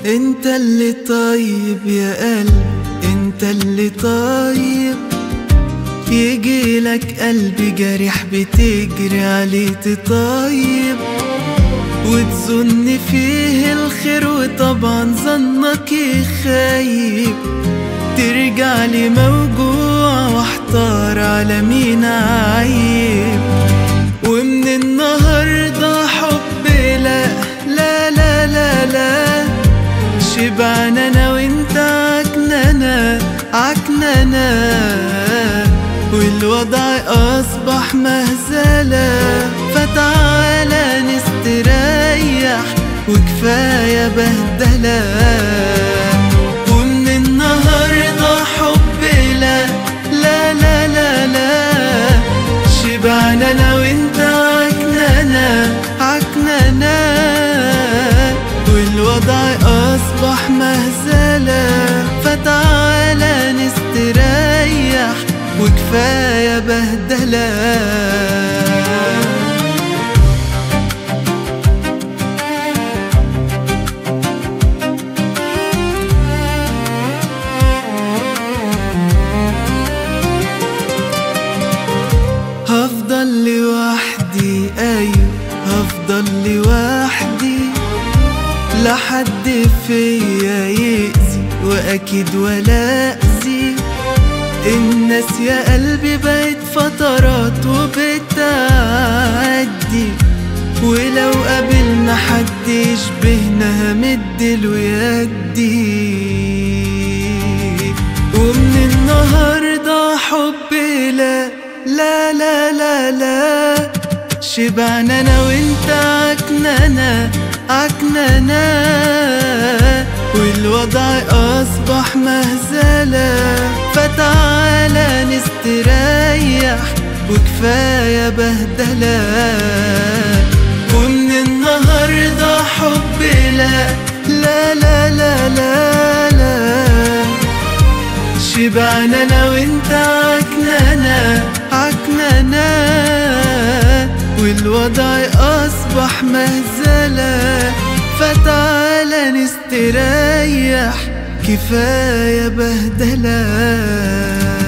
انت اللي طيب يا قلب انت اللي طيب يجي لك قلبي جريح بتجري عليه تطيب وتظن فيه الخير وطبعا ظنك يخيب ترجع لي موجوع واحتار على مين عيب ومن النهارده حب لا لا لا لا لا شبعنا انا وانت عكننا عكننا والوضع اصبح مهزله فتعالى نستريح وكفايه بهدله ومن النهارده حب لا لا لا لا لا شبعنا انا وانت عكننا عكننا والوضع اصبح مهزله فتعالى نستريح وكفايه بهدله هفضل لوحدي ايوه هفضل لوحدي لحد فيا يأذي واكيد ولا اذي الناس يا قلبي بقت فترات وبتعدي ولو قابلنا حد يشبهنا همد له يدي ومن النهارده حب لا لا لا لا لا شبعنا انا وانت عكننا عكننا والوضع اصبح مهزله فتعالى نستريح وكفايه بهدله ومن النهارده حب لا لا لا لا لا لا شبعنا انا وانت عكننا عكننا والوضع اصبح مهزله فتعالى نستريح كفايه بهدله